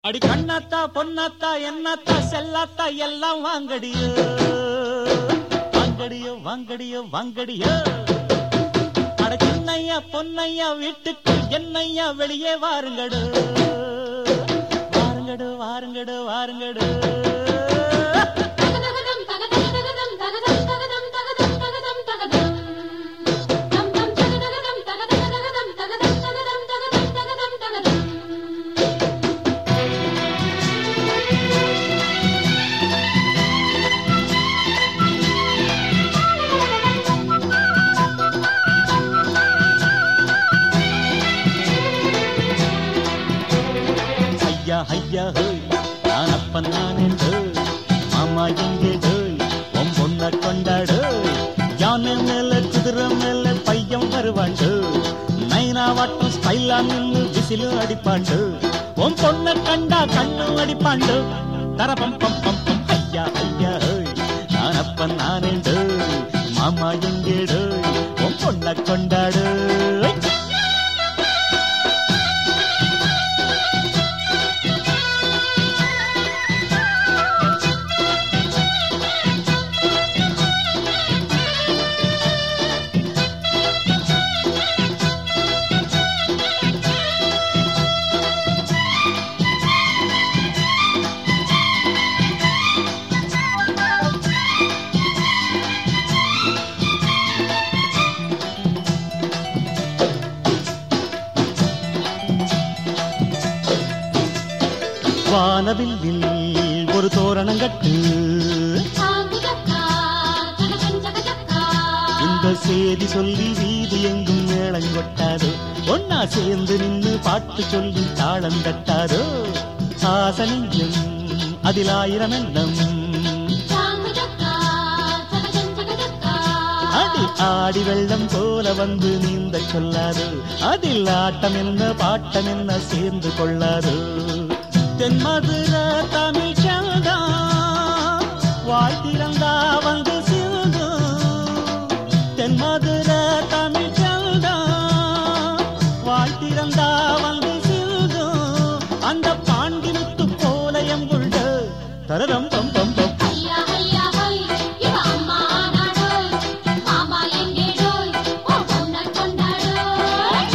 அடி கண்ணாத்தா பொன்னாத்தா என்னத்தா செல்லாத்தா எல்லாம் வாங்கடியோ வாங்கடியோ வாங்கடியோ வாங்கடியோ அட சின்னையா பொன்னையா வீட்டுக்கு என்னையா வெளியே வாருங்கடு வாருங்கடு வாருங்கடு வாருங்கடு தகதகதம் தகதகதகதம் தகதம் தகதம் தகதம் தகதம் தகதம் தம் தம் தகதகதம் தகதகதகதம் தகதம் தகதம் தகதம் தகதம் தகதம் ஐயா ஐயா ஹோய் நான் அப்பன் நானே ஹோய் மாமா எங்கே ஹோய் உன் பொண்ண கொண்டாடு யானை மேல குதிரை மேல பையன் வருவாண்டு நைனா வாட்டம் ஸ்டைலா நின்னு விசிலு அடிப்பாண்டு உன் பொண்ண கண்டா கண்ணு அடிப்பாண்டு தரபம் பம் பம் பம் ஐயா ஐயா ஹோய் நான் அப்பன் நானே ஹோய் மாமா எங்கே ஹோய் உன் பொண்ண கொண்டாடு வானவில்லில் ஒரு தோரணம் கட்டு சாங்குதக்கா தகதம் தகதக்கா இந்த செய்தி சொல்லி வீதி எங்கும் மேளம் கொட்டாதோ ஒன்னா சேர்ந்து நின்னு பாட்டு சொல்லி தாளம் தட்டாதோ ஆசனெஞ்சும் அதில் ஆயிரம் எண்ணம் சாங்குதக்கா தகதம் தகதக்கா அடி ஆடி வெள்ளம் போல வந்து நீந்த சொல்லாது அதில் ஆட்டம் என்ன பாட்டம் என்ன சேர்ந்து கொள்ளாது தென்மதுர தமிழ் சங்கா வாழ்த்திறந்தா வந்து சிந்தும் தென்மதுர தமிழ் சங்கா வாழ்த்திறந்தா வந்து சிந்தும் அந்த பாண்டி முத்து போலயம் கொண்ட தரதம் பம் பம் பம் ஐயா ஐயா ஹோய் இவ அம்மா நாடோய் மாமா எங்கே டோய் ஓ பொண்ண கொண்டாடோய்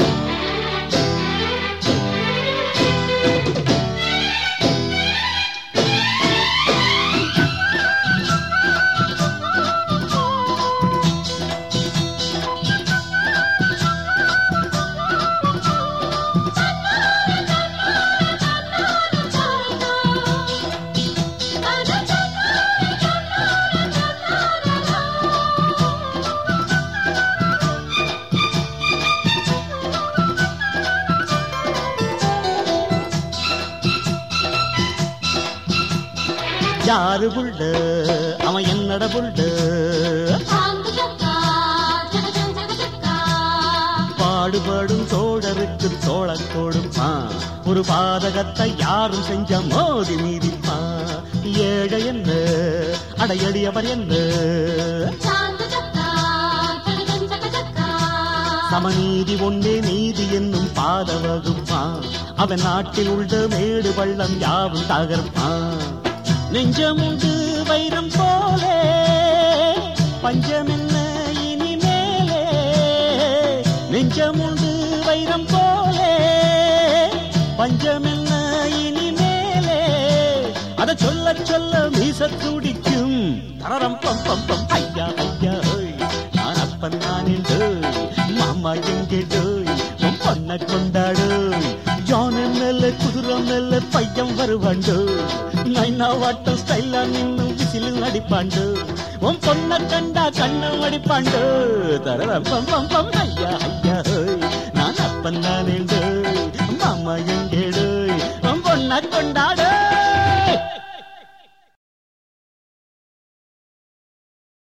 யாரு புள்ள அவன் என்னட புள்ள சாங்குதக்கா தகதம் தகதக்கா பாடுபடும் தோழருக்கு தோழத்தோடும் ஒரு பாதகத்தை யாரும் செஞ்ச மோதி மீதிப்பா ஏழை என்ன அடையடியவர் என்ன சாங்குதக்கா தகதம் தகதக்கா சமநீதி ஒன்னே நீதி என்னும் பாத வகுப்பான் அவன் நாட்டில் உள்ள மேடு பள்ளம் யாவும் தகர்ப்பான் நெஞ்சமுண்டு வைரம் போலே பஞ்சமென்ன இனிமேலே நெஞ்சமுண்டு வைரம் போலே பஞ்சமென்ன இனிமேலே அத சொல்ல சொல்ல மீச துடிக்கும் தரரம் பம் பம் பம் ஐயா ஐயா ஓய். நான் அப்பன் நான் என்று மாமா எங்கிட்டு உன் பொண்ண கொண்டாடு யானை மேல குதிரை மேல பையன் வருவாண்டு நைனா வாட்டம் ஸ்டைலா நின்னு விசிலு அடிப்பாண்டு உன் பொண்ண கண்டா கண்ணம் அடிப்பாண்டு தரரம் பம் பம் பம் ஐயா ஐயா ஓய். நான் அப்பன் நான் என்று மாமா எங்கேடு உன் பொண்ண கொண்டாடு